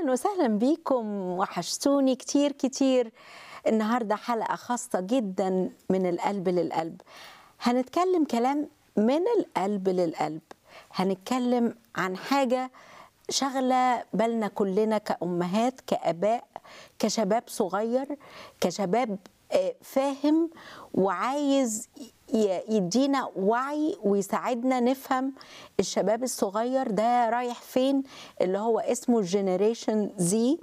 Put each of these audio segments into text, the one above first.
اهلا وسهلا بيكم وحشتوني كتير كتير النهارده حلقه خاصه جدا من القلب للقلب هنتكلم كلام من القلب للقلب هنتكلم عن حاجه شغله بالنا كلنا كامهات كاباء كشباب صغير كشباب آه، فاهم وعايز ي- يدينا وعي ويساعدنا نفهم الشباب الصغير ده رايح فين اللي هو اسمه جينيريشن زي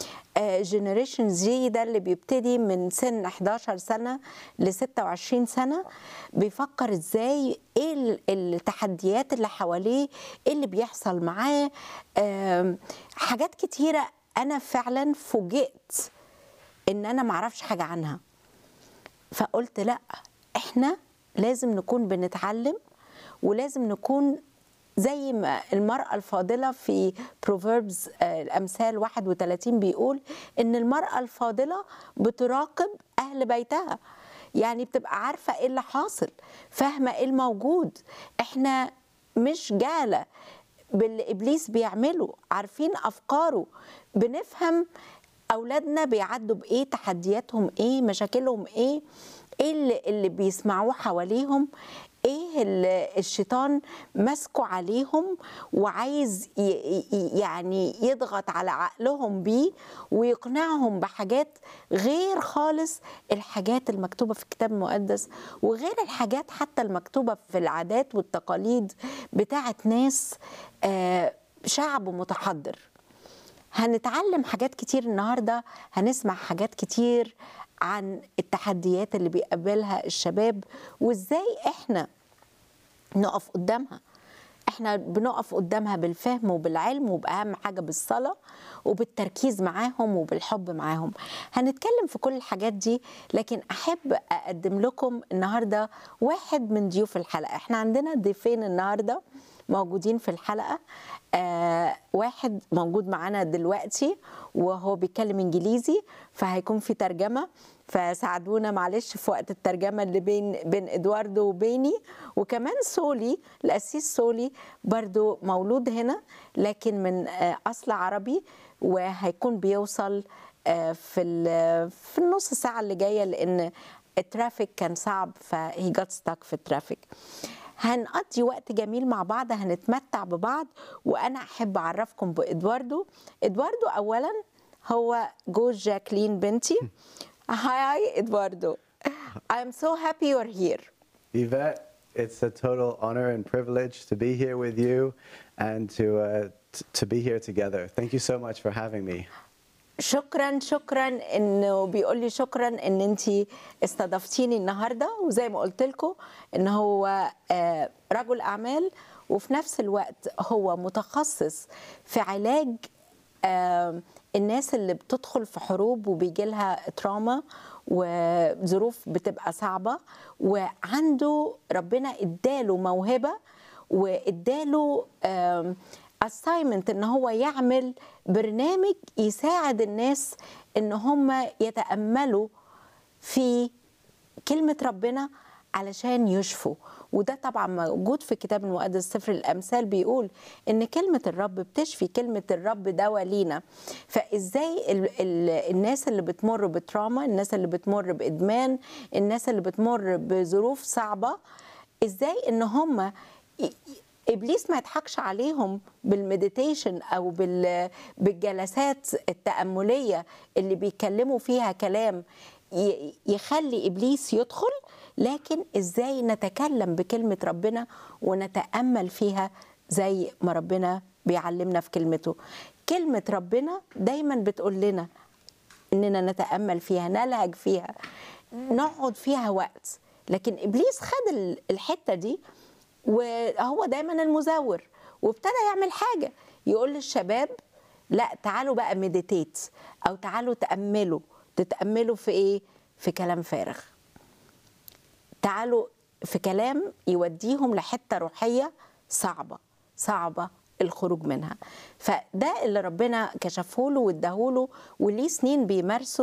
جينيريشن زي ده اللي بيبتدي من سن 11 سنة ل 26 سنة بيفكر ازاي ايه ال- التحديات اللي حواليه ايه اللي بيحصل معاه آم، حاجات كتيرة انا فعلا فوجئت ان انا معرفش حاجة عنها فقلت لا احنا لازم نكون بنتعلم ولازم نكون زي ما المرأة الفاضلة في بروفيربز الأمثال 31 بيقول إن المرأة الفاضلة بتراقب أهل بيتها يعني بتبقى عارفة إيه اللي حاصل فاهمة إيه الموجود إحنا مش جهلة باللي إبليس بيعمله عارفين أفكاره بنفهم اولادنا بيعدوا بايه تحدياتهم ايه مشاكلهم ايه ايه اللي, اللي بيسمعوه حواليهم ايه اللي الشيطان ماسكه عليهم وعايز ي- ي- يعني يضغط على عقلهم بيه ويقنعهم بحاجات غير خالص الحاجات المكتوبه في الكتاب المقدس وغير الحاجات حتى المكتوبه في العادات والتقاليد بتاعت ناس آه، شعب متحضر هنتعلم حاجات كتير النهارده هنسمع حاجات كتير عن التحديات اللي بيقابلها الشباب وازاي احنا نقف قدامها احنا بنقف قدامها بالفهم وبالعلم وبأهم حاجة بالصلاة وبالتركيز معاهم وبالحب معاهم هنتكلم في كل الحاجات دي لكن أحب أقدم لكم النهاردة واحد من ضيوف الحلقة احنا عندنا ضيفين النهاردة موجودين في الحلقة آه واحد موجود معانا دلوقتي وهو بيتكلم انجليزي فهيكون في ترجمة فساعدونا معلش في وقت الترجمة اللي بين بين ادواردو وبيني وكمان سولي القسيس سولي برضو مولود هنا لكن من آه اصل عربي وهيكون بيوصل آه في ال- في النص ساعة اللي جاية لان الترافيك كان صعب فهي جات ستاك في الترافيك هنقضي وقت جميل مع بعض هنتمتع ببعض وانا احب اعرفكم بادواردو ادواردو اولا هو جوز جاكلين بنتي هاي ادواردو I'm so happy you're here Yvette, it's a total honor and privilege to be here with you and to, uh, t- to be here together. Thank you so much for having me. شكرا شكرا انه بيقول لي شكرا ان انت استضفتيني النهارده وزي ما قلت لكم ان هو آه، رجل اعمال وفي نفس الوقت هو متخصص في علاج آه، الناس اللي بتدخل في حروب وبيجي لها تراما وظروف بتبقى صعبه وعنده ربنا اداله موهبه واداله اساينمنت ان هو يعمل برنامج يساعد الناس ان هم يتاملوا في كلمه ربنا علشان يشفوا وده طبعا موجود في الكتاب المقدس سفر الامثال بيقول ان كلمه الرب بتشفي كلمه الرب دواء لينا فازاي ال ال الناس اللي بتمر بتراما الناس اللي بتمر بادمان الناس اللي بتمر بظروف صعبه ازاي ان هم ابليس ما يضحكش عليهم بالمديتيشن او بال بالجلسات التامليه اللي بيتكلموا فيها كلام ي- يخلي ابليس يدخل لكن ازاي نتكلم بكلمه ربنا ونتامل فيها زي ما ربنا بيعلمنا في كلمته كلمه ربنا دايما بتقول لنا اننا نتامل فيها نلهج فيها نقعد فيها وقت لكن ابليس خد ال- الحته دي وهو دايما المزور وابتدى يعمل حاجه يقول للشباب لا تعالوا بقى مديتيت او تعالوا تاملوا تتاملوا في ايه في كلام فارغ تعالوا في كلام يوديهم لحته روحيه صعبه صعبه الخروج منها فده اللي ربنا كشفه له واداهوله وليه سنين بيمارسه